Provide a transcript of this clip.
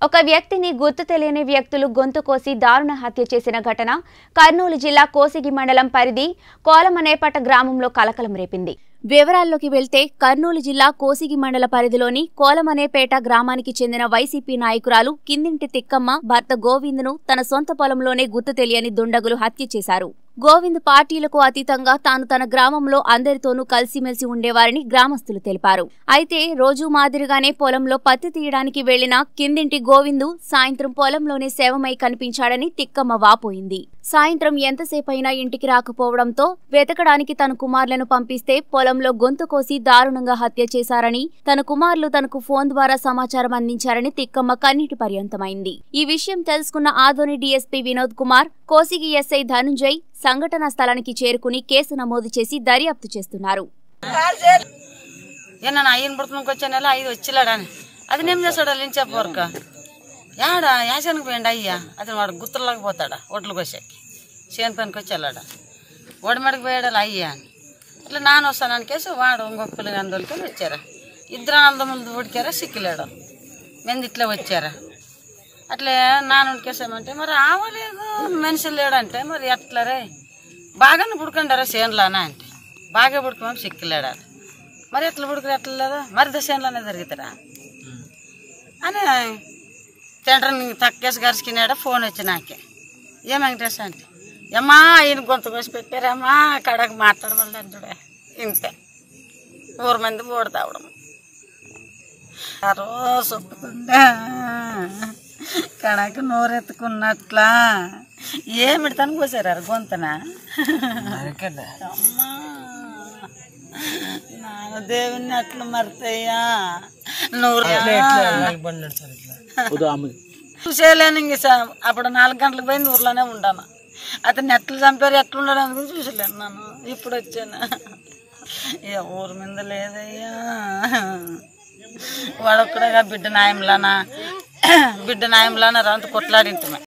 ఒక వ్యక్తిని గుర్తు తెలియని వ్యక్తులు గొంతు కోసి దారుణ హత్య చేసిన ఘటన కర్నూలు జిల్లా కోసిగి మండలం పరిధి కోలమనేపట గ్రామంలో కలకలం రేపింది వివరాల్లోకి వెళ్తే కర్నూలు జిల్లా కోసిగి మండల పరిధిలోని కోలమనేపేట గ్రామానికి చెందిన వైసీపీ నాయకురాలు కిందింటి తిక్కమ్మ భర్త గోవింద్ను తన సొంత పొలంలోనే గుర్తు తెలియని దుండగులు హత్య చేశారు గోవింద్ పార్టీలకు అతీతంగా తాను తన గ్రామంలో అందరితోనూ కలిసిమెలిసి ఉండేవారని గ్రామస్తులు తెలిపారు అయితే రోజూ మాదిరిగానే పొలంలో పత్తి తీయడానికి వెళ్లిన కిందింటి గోవిందు సాయంత్రం పొలంలోనే శవమై కనిపించాడని తిక్కమ్మ వాపోయింది సాయంత్రం ఎంతసేపైనా ఇంటికి రాకపోవడంతో వెతకడానికి తన కుమారులను పంపిస్తే పొలంలో గొంతు కోసి దారుణంగా హత్య చేశారని తన కుమారులు తనకు ఫోన్ ద్వారా సమాచారం అందించారని తిక్కమ్మ కన్నీటి పర్యంతమైంది ఈ విషయం తెలుసుకున్న ఆదోని డీఎస్పీ వినోద్ కుమార్ కోసిగి ఎస్ఐ ధనుంజయ్ సంఘటనా స్థలానికి చేరుకుని కేసు నమోదు చేసి దర్యాప్తు చేస్తున్నారు ఏ నన్ను అయ్యన పుడుతున్నకి వచ్చే నెల ఐదు వచ్చిలాడని అది నేను చేస్తాడా లించే పోరక యాడా యాసానికి పోయిండు అయ్యా అది వాడు గుత్తలాగా పోతాడా ఒడ్లు కోసాకి చేను పనికి వచ్చేలాడా ఒడిమడికి పోయాడు అయ్యా అని ఇట్లా నాన్న వస్తానని కేసు వాడు ఇంకొక పిల్లగా అందరికీ వచ్చారా ఇద్దరు అన్నదమ్ములు ఉడికారా సిక్కిలాడు మేము ఇట్లా వచ్చారా అట్లే నాన్న ఉడికేసామంటే మరి ఆవలేదు మనిషి లేడంటే మరి ఎట్లా రే బాగానే పుడుకుండారా చేనులానా అంటే బాగా పుడుకోమని సిక్కిలేడా మరి ఎట్లా పుడుకుని ఎట్లా లేదా మరి దశలోనే జరుగుతారా అని తింటారు తక్కేసి గరిచికినాడ ఫోన్ వచ్చి నాకే ఏం వెంకటేశ్ అంటే ఏమ్మా ఈయన గొంతు కోసి పెట్టారమ్మా కడకు మాట్లాడమని అంటుడే ఇంతే ఊరు మంది పోడతావడం ఆ రోజు ఒప్పుకుందా కడకు నోరెత్తుకున్నట్లా ఏమిటి తను కోసారు గొంతన అమ్మా నాన్న దేవుని అట్లా మరితయ్యా నువ్వు చూసేయలేను ఇంక స- అప్పుడు నాలుగు గంటలకు పోయి ఊర్లోనే ఉండాను అతను ఎట్లా చంపారు ఎట్లా ఉండడం అనేది చూసలేను నన్ను ఇప్పుడు వచ్చాను ఇక ఊరి మీద లేదయ్యా వాడొక్కడగా బిడ్డ న్యాయంలానా బిడ్డ న్యాయంలానా రంత కొట్లాడింటున్నా